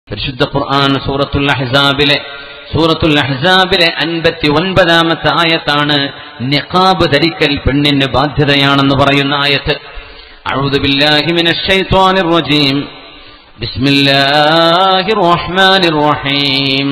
പരിശുദ്ധ ഖുർആൻ സൂറത്തുൽ അഹ്സാബിലെ സൂറത്തുൽ അഹ്സാബിലെ അൻപത്തി ഒൻപതാമത്തെ ആയത്താണ് നിഖാബ് ധരിക്കൽ പെണ്ണിന് ബാധ്യതയാണെന്ന് പറയുന്ന ആയത്ത് أعوذ بالله من الشيطان الرجيم بسم الله الرحمن الرحيم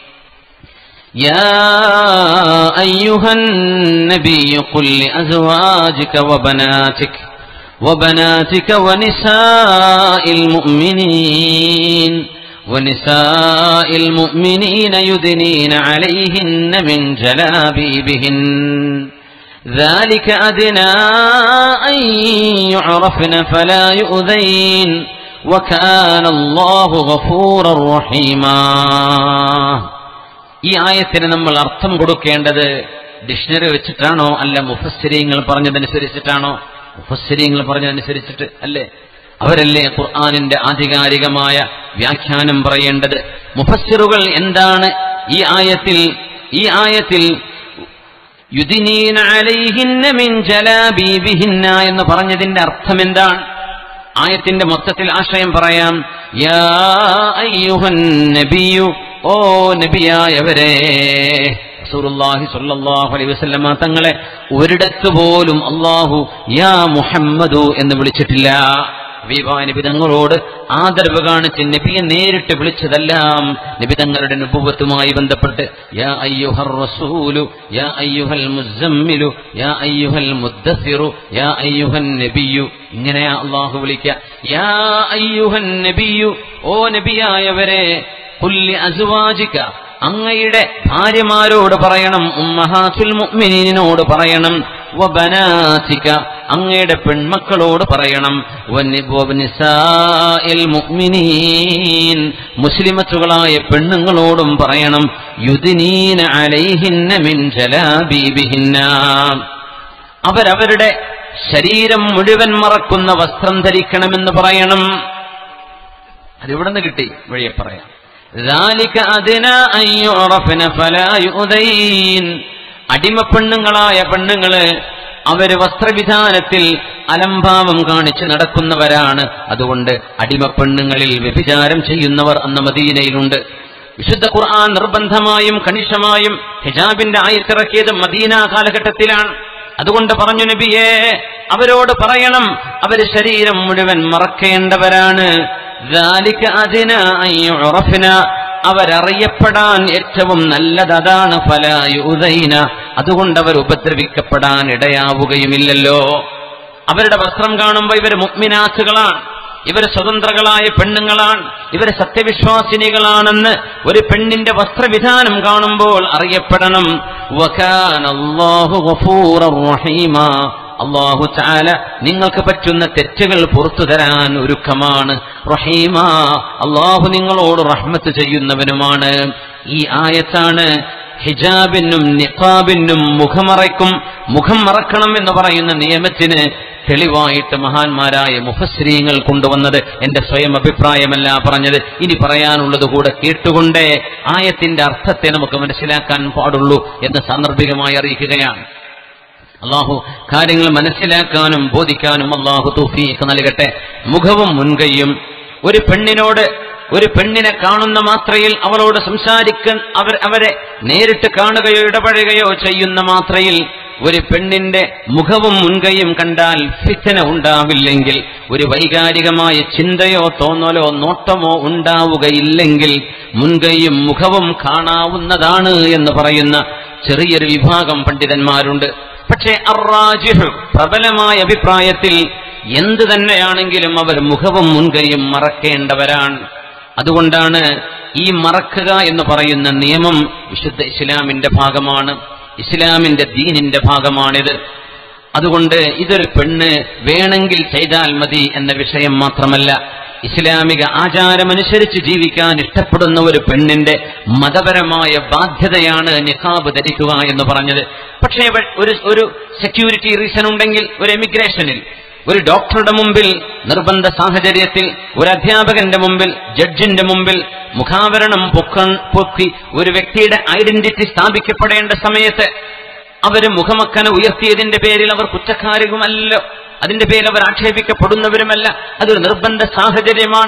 يا أيها النبي قل لأزواجك وبناتك وبناتك ونساء المؤمنين ونساء المؤمنين يدنين عليهن من جلابيبهن ذلك أدنى أن يعرفن فلا يؤذين وكان الله غفورا رحيما ഈ ആയത്തിന് നമ്മൾ അർത്ഥം കൊടുക്കേണ്ടത് ഡിക്ഷണറി വെച്ചിട്ടാണോ അല്ല മുഫസ്സിരിയങ്ങൾ പറഞ്ഞതനുസരിച്ചിട്ടാണോ മുഫസ്സിരിയങ്ങൾ പറഞ്ഞതനുസരിച്ചിട്ട് അല്ലേ അവരല്ലേ ഖുർആാനിന്റെ ആധികാരികമായ വ്യാഖ്യാനം പറയേണ്ടത് മുഫസ്സിറുകൾ എന്താണ് ഈ ആയത്തിൽ ഈ ആയത്തിൽ യുദിനീന അലൈഹിന്ന മിൻ ജലാബീബിഹിന്ന എന്ന് പറഞ്ഞതിന്റെ അർത്ഥം എന്താണ് ആയത്തിന്റെ മൊത്തത്തിൽ ആശയം പറയാം യാ അയ്യുഹൻ നബിയു ഓ നബിയായവരെ റസൂലുള്ളാഹി സ്വല്ലല്ലാഹു അലൈഹി വസല്ലമ തങ്ങളെ ഒരിടത്ത് പോലും അള്ളാഹു യാ മുഹമ്മദു എന്ന് വിളിച്ചിട്ടില്ല ഹബീബായ നബി തങ്ങളോട് ആദരവ് കാണിച്ച് നബിയെ നേരിട്ട് വിളിച്ചതെല്ലാം നബി തങ്ങളുടെ നുപുവത്തുമായി ബന്ധപ്പെട്ട് യാ അയ്യുഹർ റസൂലു യാ അയ്യുഹൽ മുസമ്മിലു യാ അയ്യുഹൽ മുദ്ദസിറു യാ അയ്യുഹൻ നബിയു ഇങ്ങനെയാ അള്ളാഹു വിളിക്കുക യാ അയ്യുഹൻ നബിയു ഓ നബിയായവരെ കുല്ലി അസുവാജിക്ക അങ്ങയുടെ ഭാര്യമാരോട് പറയണം ഉമ്മഹാസുൽ മുഅ്മിനീനോട് പറയണം വബനാതിക അങ്ങയുടെ പെൺമക്കളോട് പറയണം വനിസാഇൽ മുഅ്മിനീൻ മുസ്ലിമത്തുകളായ പെണ്ണുങ്ങളോടും പറയണം യുദിനീന അലൈഹിന്ന മിൻ ജലാബീബിഹിന്ന അവരവരുടെ ശരീരം മുഴുവൻ മറക്കുന്ന വസ്ത്രം ധരിക്കണമെന്ന് പറയണം അതിവിടെ നിന്ന് കിട്ടി വഴിയെ പറയാം ذلك أدنى أن يعرفن فلا يؤذين അടിമപ്പെണ്ണുങ്ങളായ പെണ്ണുങ്ങള് അവര് വസ്ത്രവിധാനത്തിൽ അലംഭാവം കാണിച്ച് നടക്കുന്നവരാണ് അതുകൊണ്ട് അടിമപ്പെണ്ണുങ്ങളിൽ വ്യഭിചാരം ചെയ്യുന്നവർ അന്ന് മദീനയിലുണ്ട് വിശുദ്ധ ഖുർആൻ നിർബന്ധമായും കണിശമായും ഹിജാബിന്റെ ആയത്തിറക്കിയത് മദീന കാലഘട്ടത്തിലാണ് അതുകൊണ്ട് പറഞ്ഞു നബിയെ അവരോട് പറയണം അവര് ശരീരം മുഴുവൻ മറക്കേണ്ടവരാണ് ذلك أدنى أن يعرفن അവരറിയപ്പെടാൻ ഏറ്റവും നല്ലത് അതാണ് ഫലായുദൈന അതുകൊണ്ട് അവർ ഉപദ്രവിക്കപ്പെടാൻ ഇടയാവുകയുമില്ലല്ലോ അവരുടെ വസ്ത്രം കാണുമ്പോൾ ഇവർ മുഗ്മിനാസുകളാണ് ഇവർ സ്വതന്ത്രകളായ പെണ്ണുങ്ങളാണ് ഇവർ സത്യവിശ്വാസിനികളാണെന്ന് ഒരു പെണ്ണിന്റെ വസ്ത്രവിധാനം കാണുമ്പോൾ അറിയപ്പെടണം വകാനല്ലാഹു ഗഫൂറർ റഹീമാ അള്ളാഹു ചാല നിങ്ങൾക്ക് പറ്റുന്ന തെറ്റുകൾ പുറത്തു തരാൻ ഒരുക്കമാണ് റഹീമ അള്ളാഹു നിങ്ങളോട് റഹ്മത്ത് ചെയ്യുന്നവനുമാണ് ഈ ആയത്താണ് ഹിജാബിനും നിഖാബിനും മുഖമറയ്ക്കും മുഖം മറക്കണം എന്ന് പറയുന്ന നിയമത്തിന് തെളിവായിട്ട് മഹാന്മാരായ മുഖശ്രീങ്ങൾ കൊണ്ടുവന്നത് എന്റെ സ്വയം അഭിപ്രായമല്ല പറഞ്ഞത് ഇനി പറയാനുള്ളത് കൂടെ കേട്ടുകൊണ്ടേ ആയത്തിന്റെ അർത്ഥത്തെ നമുക്ക് മനസ്സിലാക്കാൻ പാടുള്ളൂ എന്ന് സാന്ദർഭികമായി അറിയിക്കുകയാണ് അള്ളാഹു കാര്യങ്ങൾ മനസ്സിലാക്കാനും ബോധിക്കാനും അള്ളാഹു തൗഫീഖ് നൽകട്ടെ മുഖവും മുൻകൈയും ഒരു പെണ്ണിനോട് ഒരു പെണ്ണിനെ കാണുന്ന മാത്രയിൽ അവളോട് സംസാരിക്കാൻ അവർ അവരെ നേരിട്ട് കാണുകയോ ഇടപഴകുകയോ ചെയ്യുന്ന മാത്രയിൽ ഒരു പെണ്ണിന്റെ മുഖവും മുൻകൈയും കണ്ടാൽ ഫിത്തന ഉണ്ടാവില്ലെങ്കിൽ ഒരു വൈകാരികമായ ചിന്തയോ തോന്നലോ നോട്ടമോ ഉണ്ടാവുകയില്ലെങ്കിൽ മുൻകൈയും മുഖവും കാണാവുന്നതാണ് എന്ന് പറയുന്ന ചെറിയൊരു വിഭാഗം പണ്ഡിതന്മാരുണ്ട് പക്ഷേ അറാജിഹ് പ്രബലമായ അഭിപ്രായത്തിൽ എന്തു തന്നെയാണെങ്കിലും അവർ മുഖവും മുൻകൈയും മറക്കേണ്ടവരാണ് അതുകൊണ്ടാണ് ഈ മറക്കുക എന്ന് പറയുന്ന നിയമം വിശുദ്ധ ഇസ്ലാമിന്റെ ഭാഗമാണ് ഇസ്ലാമിന്റെ ദീനിന്റെ ഭാഗമാണിത് അതുകൊണ്ട് ഇതൊരു പെണ്ണ് വേണമെങ്കിൽ ചെയ്താൽ മതി എന്ന വിഷയം മാത്രമല്ല ഇസ്ലാമിക ആചാരമനുസരിച്ച് ജീവിക്കാൻ ഇഷ്ടപ്പെടുന്ന ഒരു പെണ്ണിന്റെ മതപരമായ ബാധ്യതയാണ് നിഖാബ് ധരിക്കുക എന്ന് പറഞ്ഞത് പക്ഷേ ഇവ- ഒരു ഒരു സെക്യൂരിറ്റി റീസൺ ഉണ്ടെങ്കിൽ ഒരു എമിഗ്രേഷനിൽ ഒരു ഡോക്ടറുടെ മുമ്പിൽ നിർബന്ധ സാഹചര്യത്തിൽ ഒരു അധ്യാപകന്റെ മുമ്പിൽ ജഡ്ജിന്റെ മുമ്പിൽ മുഖാവരണം പൊക്ക പൊക്കി ഒരു വ്യക്തിയുടെ ഐഡന്റിറ്റി സ്ഥാപിക്കപ്പെടേണ്ട സമയത്ത് അവര് മുഖമക്കന ഉയർത്തിയതിന്റെ പേരിൽ അവർ കുറ്റക്കാരുമല്ലോ അതിന്റെ പേരിൽ അവർ ആക്ഷേപിക്കപ്പെടുന്നവരുമല്ല അതൊരു നിർബന്ധ സാഹചര്യമാണ്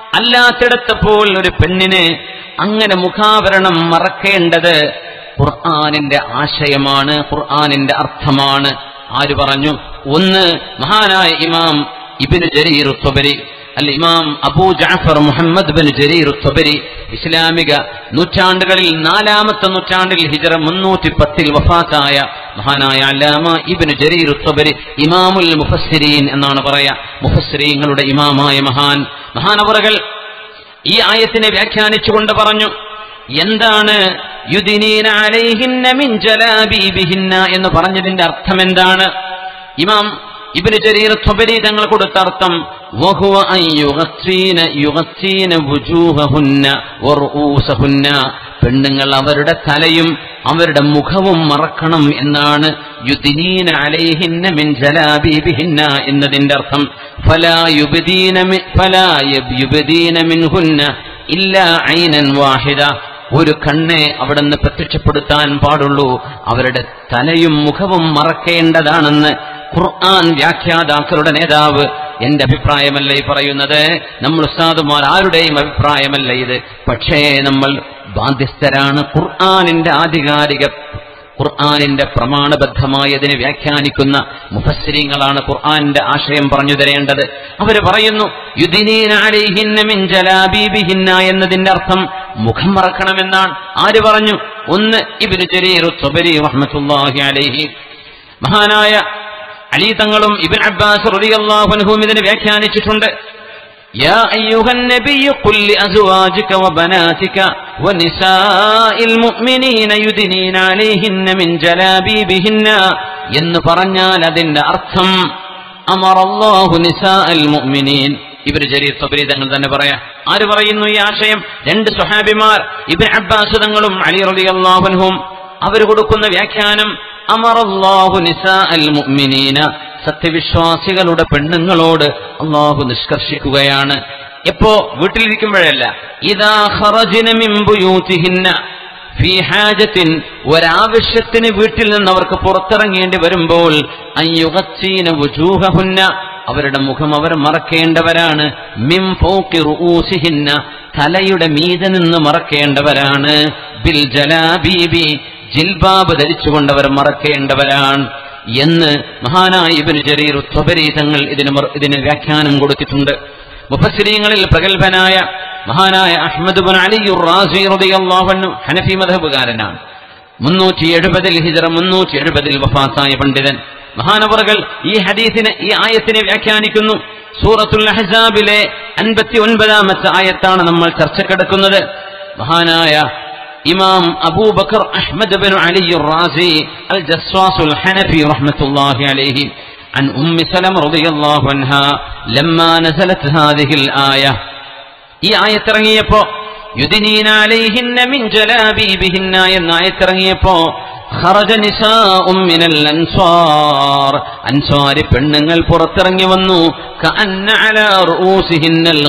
അല്ലാത്തിടത്തപ്പോൾ ഒരു പെണ്ണിന് അങ്ങനെ മുഖാവരണം മറക്കേണ്ടത് ഖുർആാനിന്റെ ആശയമാണ് ഖുർആാനിന്റെ അർത്ഥമാണ് ആര് പറഞ്ഞു ഒന്ന് മഹാനായ ഇമാം ഇബിന് ജരീർ ത്വബരി അൽ ഇമാം Abu Jafar Muhammad bin Jarir Tabari ഇസ്ലാമിക നൂറ്റാണ്ടുകളിൽ നാലാമത്തെ നൂറ്റാണ്ടിൽ ഹിജറ മുന്നൂറ്റി പത്തിൽ വഫാത്തായ മഹാനായ അല്ലാമ ഇബിന് ജരീർ ത്വബരി ഇമാമുൽ മുഫസ്സിരീൻ എന്നാണ് പറയാ മുഫസ്സിരീങ്ങളുടെ ഇമാമായ മഹാൻ മഹാനവറുകൾ ഈ ആയത്തിനെ വ്യാഖ്യാനിച്ചുകൊണ്ട് പറഞ്ഞു എന്താണ് യുദിനീന അലൈഹിന്ന മിൻ ജലാബീബിഹിന്ന എന്ന് പറഞ്ഞതിന്റെ അർത്ഥം എന്താണ് ഇമാം ഇബ്നു ജരീർ ത്വബരി തങ്ങൾ കൊടുത്ത അർത്ഥം വഹുവ അൻ യുഗസ്സീന യുഗസ്സീന വുജൂഹഹുന്ന വറുഊസഹുന്ന പെണ്ണുങ്ങൾ അവരുടെ തലയും അവരുടെ മുഖവും മറക്കണം എന്നാണ് യുദിനീന അലൈഹിന്ന മിൻ ജലാബീബിഹിന്ന എന്നതിന്റെ അർത്ഥം ഫലാ യുബ്ദീന മി- ഫലാ യബ് യുബ്ദീന മിൻഹുന്ന ഇല്ലാ ഐനൻ വാഹിദ ഒരു കണ്ണെ അവിടെ നിന്ന് പ്രത്യക്ഷപ്പെടുത്താൻ പാടുള്ളൂ അവരുടെ തലയും മുഖവും മറക്കേണ്ടതാണെന്ന് ഖുർആൻ വ്യാഖ്യാതാക്കളുടെ നേതാവ് എന്റെ അഭിപ്രായമല്ല ഈ പറയുന്നത് നമ്മൾ ഉസ്താദുമാർ ആരുടെയും അഭിപ്രായമല്ല ഇത് പക്ഷേ നമ്മൾ ബാധ്യസ്ഥരാണ് ഖുർആനിന്റെ ആധികാരിക ഖുർആാനിന്റെ പ്രമാണബദ്ധമായതിനെ വ്യാഖ്യാനിക്കുന്ന മുഫസ്സിരിങ്ങളാണ് ഖുർആാനിന്റെ ആശയം പറഞ്ഞു തരേണ്ടത് അവര് പറയുന്നു യുദിനീന അലൈഹിന്ന മിൻ ജലാബീബിഹിന്ന എന്നതിന്റെ അർത്ഥം മുഖം മറക്കണമെന്നാണ് ആര് പറഞ്ഞു ഒന്ന് ഇബ്നു ജരീർ ത്വബരി റഹ്മത്തുള്ളാഹി അലൈഹി മഹാനായ അലി തങ്ങളും ഇബ്ൻ അബ്ബാസ് റളിയല്ലാഹു അൻഹും ഇതിനെ വ്യാഖ്യാനിച്ചിട്ടുണ്ട് يا أيها النبي قل لأزواجك وبناتك ونساء المؤمنين يدنين عليهن من جلابيبهن എന്ന് പറഞ്ഞാൽ അതിന്റെ അർത്ഥം അമറല്ലാഹു നിസാഅൽ മുഅ്മിനീൻ ഇവര് ജരീർ തബരി തങ്ങൾ തന്നെ പറയാം ആര് പറയുന്നു ഈ ആശയം രണ്ട് സുഹാബിമാർ ഇബ്ൻ അബ്ബാസ് തങ്ങളും അലി റളിയല്ലാഹു അൻഹും അവർ കൊടുക്കുന്ന വ്യാഖ്യാനം അമറല്ലാഹു നിസാഅൽ മുഅ്മിനീന സത്യവിശ്വാസികളുടെ പെണ്ണുങ്ങളോട് അള്ളാഹു നിഷ്കർഷിക്കുകയാണ് എപ്പോ വീട്ടിലിരിക്കുമ്പോഴല്ല ഇതാ ഖറജ്ന മിൻ ബുയൂതിഹിന്ന ഫീ ഹാജത്തിൻ ഒരാവശ്യത്തിന് വീട്ടിൽ നിന്ന് അവർക്ക് പുറത്തിറങ്ങേണ്ടി വരുമ്പോൾ അയ്യുഗച്ചീന വുജൂഹഹുന്ന അവരുടെ മുഖം അവർ മറക്കേണ്ടവരാണ് മിം ഫൗഖി റുഊസിഹിന്ന തലയുടെ മീതെ നിന്ന് മറക്കേണ്ടവരാണ് ബിൽ ജലാബീബി ജിൽബാബ് ധരിച്ചുകൊണ്ടവർ മറക്കേണ്ടവരാണ് എന്ന് മഹാനായ ഇബിന് ജരീർ ത്വബരി തങ്ങൾ ഇതിന് മറ- ഇതിന് വ്യാഖ്യാനം കൊടുത്തിട്ടുണ്ട് മുഫസ്സിരീങ്ങളിൽ പ്രഗത്ഭനായ മഹാനായ അഹ്മദ് ബിൻ അലി റാസി റളിയല്ലാഹു അൻഹു ഹനഫി മദ്ഹബുകാരനാണ് മുന്നൂറ്റി എഴുപതിൽ ഹിജറ മുന്നൂറ്റി എഴുപതിൽ വഫാത്തായ പണ്ഡിതൻ മഹാനവറുകൾ ഈ ഹദീസിനെ ഈ ആയത്തിനെ വ്യാഖ്യാനിക്കുന്നു സൂറത്തുൽ അഹ്സാബിലെ അൻപത്തി ഒൻപതാമത്തെ ആയത്താണ് നമ്മൾ ചർച്ചക്കെടുക്കുന്നത് മഹാനായ ഇമാം Abubakar Ahmad bin Ali Razi അൽ ജസ്വാസുൽ ഹനഫി റഹ്മത്തുള്ളാഹി അലൈഹി عن أم سلمة رضي الله عنها لما نزلت هذه الآية ഈ ആയത്തിറങ്ങിയപ്പോ യുദിനീന അലൈഹിന്ന മിൻ ജലാബീബിഹിന്ന എന്ന ആയത്തിറങ്ങിയപ്പോ ഖറജ നിസാഉം മിനൽ അൻസ്വാർ അൻസ്വാരി പെണ്ണുങ്ങൾ പുറത്തിറങ്ങി വന്നു കഅന്ന അലാ റൂസിഹിന്നൽ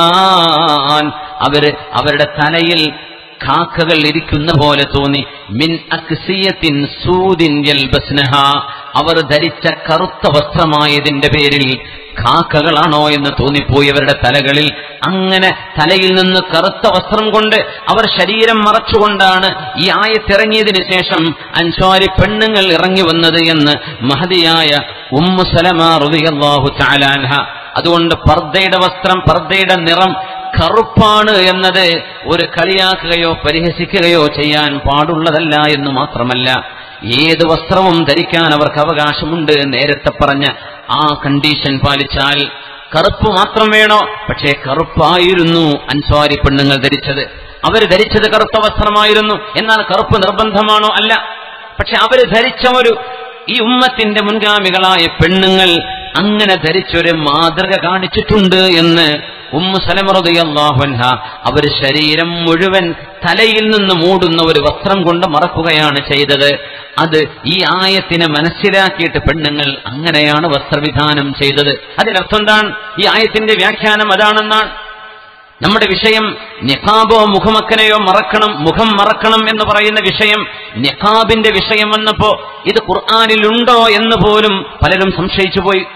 ഗിർബാൻ അവര് അവരുടെ തലയിൽ കാക്കകൾ ഇരിക്കുന്ന പോലെ തോന്നി മിൻ അക്സിയത്തിൻ സൂദിൻ യൽബസ്നഹ അവർ ധരിച്ച കറുത്ത വസ്ത്രമായതിന്റെ പേരിൽ കാക്കകളാണോ എന്ന് തോന്നിപ്പോയി അവരുടെ തലകളിൽ അങ്ങനെ തലയിൽ നിന്ന് കറുത്ത വസ്ത്രം കൊണ്ട് അവർ ശരീരം മറച്ചുകൊണ്ടാണ് ഈ ആയത്തിറങ്ങിയതിനു ശേഷം അൻസ്വാരി പെണ്ണുങ്ങൾ ഇറങ്ങി വന്നത് എന്ന് മഹതിയായ ഉമ്മു സലമ റുദിയല്ലാഹു ചാലാൻഹ അതുകൊണ്ട് പർദ്ദയുടെ വസ്ത്രം പർദ്ദയുടെ നിറം കറുപ്പാണ് എന്നത് ഒരു കളിയാക്കുകയോ പരിഹസിക്കുകയോ ചെയ്യാൻ പാടുള്ളതല്ല എന്ന് മാത്രമല്ല ഏത് വസ്ത്രവും ധരിക്കാൻ അവർക്ക് അവകാശമുണ്ട് നേരത്തെ പറഞ്ഞ ആ കണ്ടീഷൻ പാലിച്ചാൽ കറുപ്പ് മാത്രം വേണോ പക്ഷേ കറുപ്പായിരുന്നു അൻസ്വാരി പെണ്ണുങ്ങൾ ധരിച്ചത് അവർ ധരിച്ചത് കറുത്ത വസ്ത്രമായിരുന്നു എന്നാൽ കറുപ്പ് നിർബന്ധമാണോ അല്ല പക്ഷെ അവര് ധരിച്ച ഒരു ഈ ഉമ്മത്തിന്റെ മുൻഗാമികളായ പെണ്ണുങ്ങൾ അങ്ങനെ ധരിച്ചൊരു മാതൃക കാണിച്ചിട്ടുണ്ട് എന്ന് ഉമ്മു സലമറുദയല്ലാഹുൻഹ അവർ ശരീരം മുഴുവൻ തലയിൽ നിന്ന് മൂടുന്ന ഒരു വസ്ത്രം കൊണ്ട് മറക്കുകയാണ് ചെയ്തത് അത് ഈ ആയത്തിനെ മനസ്സിലാക്കിയിട്ട് പെണ്ണുങ്ങൾ അങ്ങനെയാണ് വസ്ത്രവിധാനം ചെയ്തത് അതിനർത്ഥം എന്താണ് ഈ ആയത്തിന്റെ വ്യാഖ്യാനം അതാണെന്നാണ് നമ്മുടെ വിഷയം നിഖാബോ മുഖമക്കനെയോ മറക്കണം മുഖം മറക്കണം എന്ന് പറയുന്ന വിഷയം നിഖാബിന്റെ വിഷയം വന്നപ്പോ ഇത് ഖുർആാനിലുണ്ടോ എന്ന് പോലും പലരും സംശയിച്ചു പോയി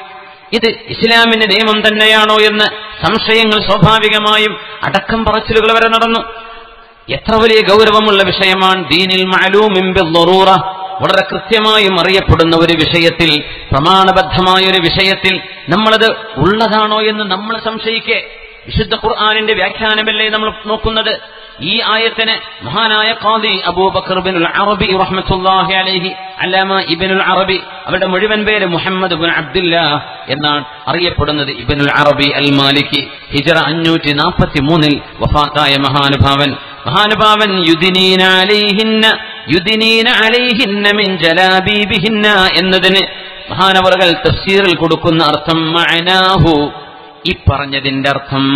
ഇത് ഇസ്ലാമിന്റെ നിയമം തന്നെയാണോ എന്ന് സംശയങ്ങൾ സ്വാഭാവികമായും അടക്കം പറച്ചിലുകൾ വരെ നടന്നു എത്ര വലിയ ഗൗരവമുള്ള വിഷയമാണ് ദീനിൽ മഅലൂമിൻ ബിദ്ദറൂറ വളരെ കൃത്യമായും അറിയപ്പെടുന്ന ഒരു വിഷയത്തിൽ പ്രമാണബദ്ധമായ ഒരു വിഷയത്തിൽ നമ്മളത് ഉള്ളതാണോ എന്ന് നമ്മൾ സംശയിക്കേ വിശുദ്ധ ഖുർആാനിന്റെ വ്യാഖ്യാനമല്ലേ നമ്മൾ നോക്കുന്നത് ഈ ആയത്തിന് മഹാനായ ഖാദി അബൂബക്കർ ബിനുൽ അറബി റഹ്മത്തുള്ളാഹി അലൈഹി അല്ലാമ ഇബ്നുൽ അറബി അവരുടെ മുഴുവൻ പേര് മുഹമ്മദ് ബിൻ അബ്ദുല്ല എന്നാണ് അറിയപ്പെടുന്നത് ഇബ്നുൽ അറബി അൽ മാലിക്കി ഹിജറ അഞ്ഞൂറ്റി നാൽപ്പത്തി മൂന്നിൽ വഫാത്തായ മഹാനുഭാവൻ മഹാനുഭാവൻ യുദിനീന അലൈഹിന്ന യുദിനീന അലൈഹിന്ന മിൻ ജലാബീബിഹിന്ന എന്നതിന് മഹാനവറുകൾ തഫ്സീറിൽ കൊടുക്കുന്ന അർത്ഥം മഅനാഹു ഈ പറഞ്ഞതിന്റെ അർത്ഥം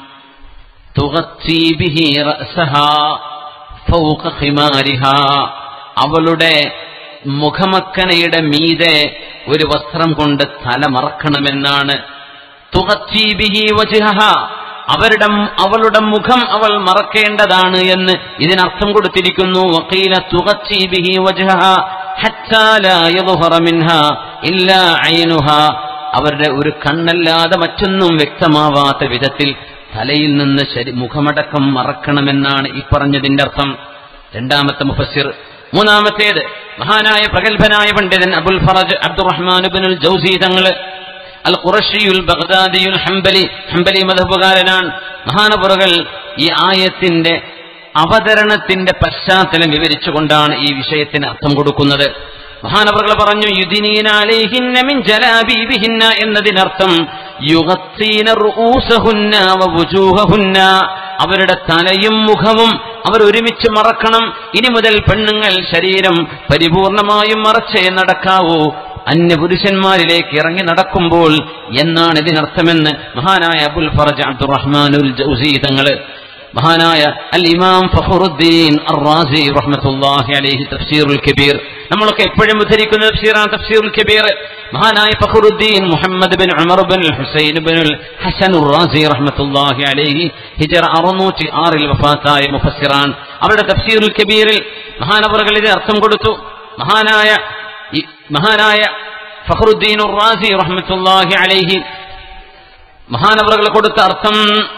തുകത്തി ബിഹി റഅസഹാ ഫൗക ഖിമാരിഹാ അവളുടെ മുഖമക്കനയുടെ മീതെ ഒരു വസ്ത്രം കൊണ്ട് തല മറക്കണമെന്നാണ് തുകത്തി ബിഹി വജ്ഹഹ അവരുടെ അവളുടെ മുഖം അവൾ മറക്കേണ്ടതാണ് എന്ന് ഇതിനർത്ഥം കൊടുത്തിരിക്കുന്നു വക്കീല തുകത്തി ബിഹി വജ്ഹഹ ഹത്താ ലാ യദ്ഹറ മിൻഹാ ഇല്ലാ ഐനുഹാ അവരുടെ ഒരു കണ്ണല്ലാതെ മറ്റൊന്നും വ്യക്തമാവാത്ത വിധത്തിൽ തലയിൽ നിന്ന് ശരി മുഖമടക്കം മറക്കണമെന്നാണ് ഈ പറഞ്ഞതിന്റെ അർത്ഥം രണ്ടാമത്തെ മുഫസ്സിർ മൂന്നാമത്തേത് മഹാനായ പ്രഗത്ഭനായ പണ്ഡിതൻ അബുൽ ഫറജ് അബ്ദുറഹ്മാൻ ബിനുൽ ജൗസി തങ്ങള് അൽ ഖുറഷിയുൽ ബഗ്ദാദിയുൽ ഹംബലി ഹംബലി മധബുകാരനാണ് മഹാനപുറകൾ ഈ ആയത്തിന്റെ അവതരണത്തിന്റെ പശ്ചാത്തലം വിവരിച്ചുകൊണ്ടാണ് ഈ വിഷയത്തിന് അർത്ഥം കൊടുക്കുന്നത് മഹാനവറുകൾ പറഞ്ഞു യുദിനീന അലൈഹിന്ന മിൻ ജലാബീബിഹിന്ന എന്നതിനർത്ഥം യുഗത്തീന റൂസഹുന്ന വവുജൂഹഹുന്ന അവരുടെ തലയും മുഖവും അവർ ഒരുമിച്ച് മറക്കണം ഇനി മുതൽ പെണ്ണുങ്ങൾ ശരീരം പരിപൂർണമായും മറച്ചേ നടക്കാവൂ അന്യപുരുഷന്മാരിലേക്ക് ഇറങ്ങി നടക്കുമ്പോൾ എന്നാണ് ഇതിനർത്ഥമെന്ന് മഹാനായ അബുൽ ഫറജ് അബ്ദുറഹ്മാനുൽ ജൗസി തങ്ങള് മഹാനായ അൽ ഇമാം ഫഖറുദ്ദീൻ അറാസി റഹ്മത്തുള്ളാഹി അലൈഹി തഫ്സീറുൽ കബീർ നമ്മളൊക്കെ എപ്പോഴും ഉദ്ധരിക്കുന്ന തഫ്സീറാണ് തഫ്സീറുൽ കബീർ മഹാനായ Fakhruddin Muhammad bin Umar bin Husain bin Hasan Razi റഹ്മത്തുള്ളാഹി അലൈഹി ഹിജറ അറുന്നൂറ്റി ആറിൽ വഫാത്തായ മുഫസ്സിറാൻ അവരുടെ തഫ്സീറുൽ കബീറിൽ മഹാനവറുകൾ ഇത് അർത്ഥം കൊടുത്തു മഹാനായ ഈ മഹാനായ ഫഖറുദ്ദീൻ റാസി റഹ്മത്തുള്ളാഹി അലൈഹി മഹാനവറുകൾ കൊടുത്ത അർത്ഥം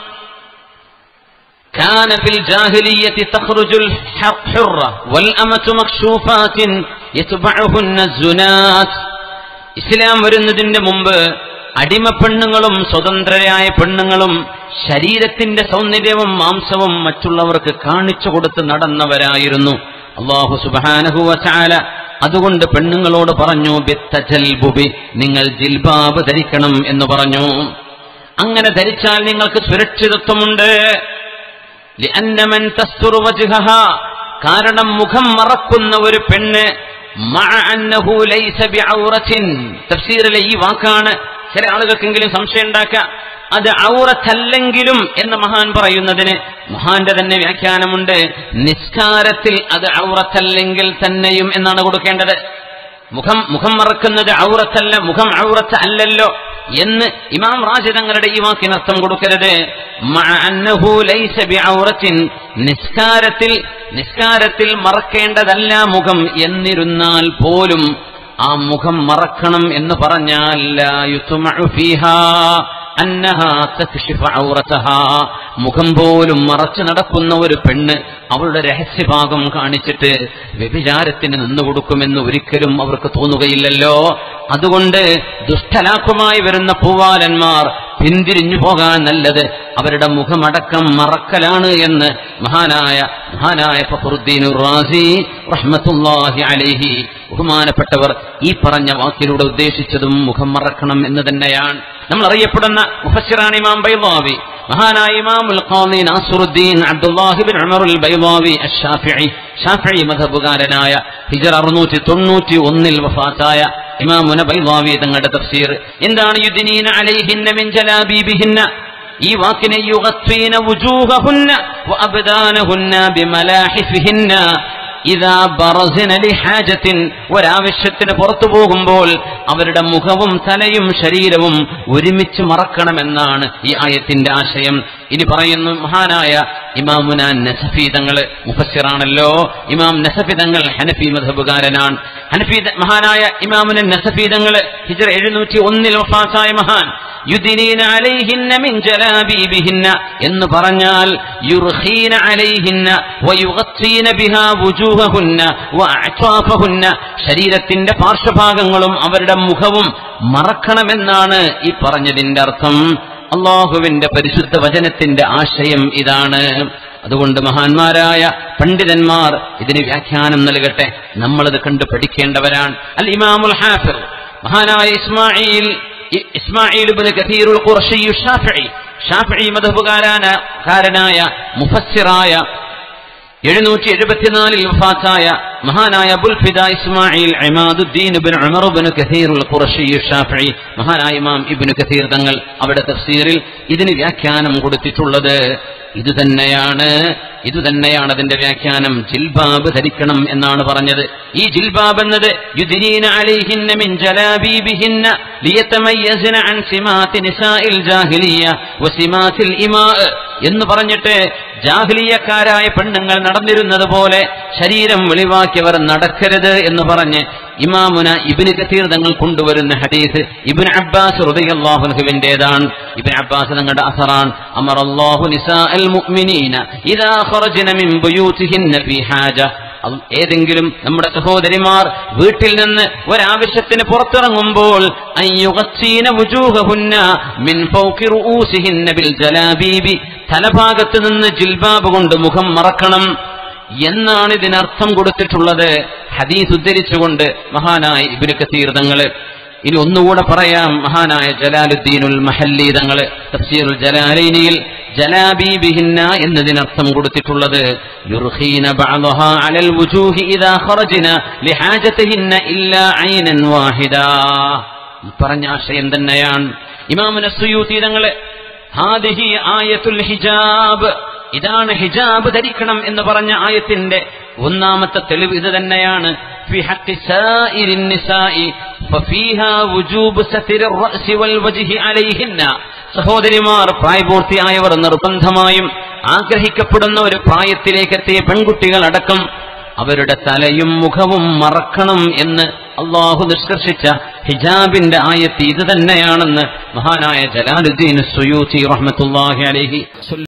كان في الجاهلية تخرج الحرة والأمة مكشوفات يتبعهن الزنات ഇസ്ലാം വരുന്നതിന്റെ മുമ്പ് അടിമ പെണ്ണുങ്ങളും സ്വതന്ത്രരായ പെണ്ണുങ്ങളും ശരീരത്തിന്റെ സൗന്ദര്യവും മാംസവും മറ്റുള്ളവർക്ക് കാണിച്ചു കൊടുത്ത് നടന്നവരായിരുന്നു അള്ളാഹു സുബാനഹുവ ചാല അതുകൊണ്ട് പെണ്ണുങ്ങളോട് പറഞ്ഞു ബിത്തജൽബുബി നിങ്ങൾ ജിൽബാബ് ധരിക്കണം എന്ന് പറഞ്ഞു അങ്ങനെ ധരിച്ചാൽ നിങ്ങൾക്ക് സുരക്ഷിതത്വമുണ്ട് لأن من تستر وجهها കാരണം മുഖം മറക്കുന്ന ഒരു പെണ്ണ് മഅ അന്നഹു ലൈസ ബിഔറത്തിൻ തഫ്സീറിലെ ഈ വാക്കാണ് ചില ആളുകൾക്കെങ്കിലും സംശയം ഉണ്ടാക്കുക അത് ഔറത്തല്ലെങ്കിലും എന്ന് മഹാൻ പറയുന്നതിന് മഹാന്റെ തന്നെ വ്യാഖ്യാനമുണ്ട് നിസ്കാരത്തിൽ അത് ഔറത്തല്ലെങ്കിൽ തന്നെയും എന്നാണ് കൊടുക്കേണ്ടത് മുഖം മുഖം മറക്കുന്നത് ഔറത്തല്ല മുഖം ഔറത്ത് അല്ലല്ലോ എന്ന് ഇമാം റാജി തങ്ങളുടെ ഈ വാക്കിന് അർത്ഥം കൊടുക്കരുത് മഅ അന്നഹു ലൈസ ബിഔറത്തിൻ നിസ്കാരത്തിൽ നിസ്കാരത്തിൽ മറക്കേണ്ടതല്ല മുഖം എന്നിരുന്നാൽ പോലും ആ മുഖം മറക്കണം എന്ന് പറഞ്ഞാൽ ലാ യുത്മഉ ഫീഹാ അന്നഹാ തക്ഷിഫ ഔറതഹാ മുഖം പോലും മറച്ചു നടക്കുന്ന ഒരു പെണ്ണ് അവളുടെ രഹസ്യഭാഗം കാണിച്ചിട്ട് വ്യഭിചാരത്തിന് നിന്നുകൊടുക്കുമെന്ന് ഒരിക്കലും അവർക്ക് തോന്നുകയില്ലല്ലോ അതുകൊണ്ട് ദുഷ്ടലാക്കുമായി വരുന്ന പൂവാലന്മാർ പിന്തിരിഞ്ഞു പോകാൻ നല്ലത് അവരുടെ മുഖമടക്കം മറക്കലാണ് എന്ന് മഹാനായ മഹാനായ ഫഖറുദ്ദീൻ റാസി റഹ്മത്തുള്ളാഹി അലൈഹി ബഹുമാനപ്പെട്ടവർ ഈ പറഞ്ഞ വാക്കിലൂടെ ഉദ്ദേശിച്ചതും മുഖം മറക്കണം എന്ന് തന്നെയാണ് നമ്മൾ അറിയപ്പെടുന്ന മുഫസ്സിറാണ് ഇമാം ബൈളാവി മഹാനായ ഇമാമുൽ ഖാദി നാസുറുദ്ദീൻ അബ്ദുല്ലാഹി ബിൻ ഉമറുൽ ബൈളാവി അഷ്ശാഫിഈ ഷാഫിഈ മദ്ഹബുകാരനായ ഹിജറ അറുന്നൂറ്റി തൊണ്ണൂറ്റി ഒന്നിൽ വഫാത്തായ ഇമാമുന ബൈളാവി തങ്ങളുടെ തഫ്സീർ എന്താണ് യുദ്നീന അലൈഹിന്ന മിൻ ജലാബീബിഹിന്ന ഈ വാക്കിനെ യുഗത്വീന വുജൂഹഹുന്ന വഅബ്ദാനഹുന്ന ബിമലാഹിഫിഹിന്ന ഇതാ ബറസിന ലിഹാജത്തിൻ ഒരാവശ്യത്തിന് പുറത്തു പോകുമ്പോൾ അവരുടെ മുഖവും തലയും ശരീരവും ഒരുമിച്ച് മറക്കണമെന്നാണ് ഈ ആയത്തിന്റെ ആശയം ഇനി പറയുന്നു മഹാനായ ഇമാമുന നസഫി തങ്ങള് മുഫസ്സിറാണല്ലോ ഇമാം നസഫി തങ്ങൾ ഹനഫി മധബുകാരനാണ് ഹനഫി ത- മഹാനായ ഇമാമുന നസഫി തങ്ങള് ഹിജറ എഴുന്നൂറ്റി ഒന്നിൽ വഫാത്തായ മഹാൻ യുദിനീന അലൈഹിന്ന മിൻ ജലാബീബിഹിന്ന എന്ന് പറഞ്ഞാൽ യുർഖീന അലൈഹിന്ന വയുഗത്തീന ബിഹാ വുജൂഹഹുന്ന വഅഅ്വാഫഹുന്ന ശരീരത്തിന്റെ പാർശ്വഭാഗങ്ങളും അവരുടെ മുഖവും മറക്കണമെന്നാണ് ഈ പറഞ്ഞതിന്റെ അർത്ഥം അള്ളാഹുവിന്റെ പരിശുദ്ധ വചനത്തിന്റെ ആശയം ഇതാണ് അതുകൊണ്ട് മഹാന്മാരായ പണ്ഡിതന്മാർ ഇതിന് വ്യാഖ്യാനം നൽകട്ടെ നമ്മളത് കണ്ടു പഠിക്കേണ്ടവരാണ് അൽ ഇമാമുൽ ഹാഫിർ മഹാനായ ഇസ്മായിൽ ഇ- ഇസ്മായിൽ ഇബ്നു കഥീറുൽ ഖുർശി ഷാഫിഈ ഷാഫിഈ മദ്ഹബുകാരാന കാരനായ മുഫസ്സിറായ എഴുന്നൂറ്റി എഴുപത്തിനാലിൽ വഫാത്തായ മഹാനായ ബുൽഫിദ ഇസ്മായിൽ ഇമാദുദ്ദീൻ ഇബ്നു ഉമർ ഇബ്നു കഥീറുൽ ഖുറശി ഷാഫിഈ മഹാനായ ഇമാം ഇബ്നു കഥീർ തങ്ങൾ അവിടെ തഫ്സീറിൽ ഇതിന് വ്യാഖ്യാനം കൊടുത്തിട്ടുള്ളത് ഇത് തന്നെയാണ് ഇത് തന്നെയാണ് അതിന്റെ വ്യാഖ്യാനം ജിൽബാബ് ധരിക്കണം എന്നാണ് പറഞ്ഞത് ഈ ജിൽബാബ് എന്നത് യുദ്രീന അലൈഹിന്ന മിൻ ജലാബീബിഹിന്ന ലിയതമയ്യസ്ന അൻ സിമാതി നിസാഇൽ ജാഹിലിയ വസിമാതിൽ ഇമാ എന്ന് പറഞ്ഞിട്ട് ജാഹ്ലിയക്കാരായ പെണ്ണുങ്ങൾ നടന്നിരുന്നത് പോലെ ശരീരം വെളിവാക്കിയവർ നടക്കരുത് എന്ന് പറഞ്ഞ് ഇമാമുന ഇബിന് കത്തീർ തങ്ങൾ കൊണ്ടുവരുന്ന ഹദീസ് ഇബിൻ അബ്ബാസ് റുദിയല്ലാഹുവിന്റേതാണ് ഇബിൻ അബ്ബാസ് തങ്ങളുടെ അസറാൻ അമർ അല്ലാഹു നിസാഅൽ മുഅ്മിനീന ഇദാ ഖറജ്ന മിൻ ബുയൂതിഹിന്ന ഫീ ഹാജ അത് ഏതെങ്കിലും നമ്മുടെ സഹോദരിമാർ വീട്ടിൽ നിന്ന് ഒരാവശ്യത്തിന് പുറത്തിറങ്ങുമ്പോൾ അയ്യുഗച്ചീന വുജൂഹഹുന്ന മിൻ ഫൗഖി റൂസിഹിന്ന ബിൽ ജലാബീബി തലഭാഗത്ത് നിന്ന് ജിൽബാബ് കൊണ്ട് മുഖം മറക്കണം എന്നാണ് ഇതിനർത്ഥം കൊടുത്തിട്ടുള്ളത് ഹദീസ് ഉദ്ധരിച്ചുകൊണ്ട് മഹാനായ ഇബ്നു കസീർ തങ്ങള് ഇനി ഒന്നുകൂടെ പറയാം മഹാനായ ജലാലുദ്ദീനുൽ മഹല്ലി തങ്ങള് തഫ്സീറുൽ ജലാലൈനിയിൽ ജലാബീബിഹിന്ന എന്നതിനർത്ഥം കൊടുത്തിട്ടുള്ളത് യുർഖീന ബഅദഹാ അലൽ വുജൂഹി ഇദാ ഖറജ്ന ലിഹാജതിഹിന്ന ഇല്ലാ ഐനൻ വാഹിദാ ഈ പറഞ്ഞ ആശയം തന്നെയാണ് ഇമാമുന സുയൂത്തി തങ്ങള് ഹാദിഹി ആയത്തുൽ ഹിജാബ് ഇതാണ് ഹിജാബ് ധരിക്കണം എന്ന് പറഞ്ഞ ആയത്തിന്റെ ഒന്നാമത്തെ തെളിവ് ഇത് തന്നെയാണ് في حق سائر النساء ففيها وجوب ستر الرأس والوجه عليهن സഹോദരിമാർ പ്രായപൂർത്തിയായവർ നിർബന്ധമായും ആഗ്രഹിക്കപ്പെടുന്ന ഒരു പ്രായത്തിലേക്ക് എത്തിയ പെൺകുട്ടികൾ അടക്കം അവരുടെ തലയും മുഖവും മറക്കണം എന്ന് അള്ളാഹു നിഷ്കർഷിച്ച ഹിജാബിന്റെ ആയത്ത് ഇത് തന്നെയാണെന്ന് മഹാനായ ജലാലുദ്ദീൻ സുയൂത്തി റഹ്മത്തുല്ലാഹി അലൈഹി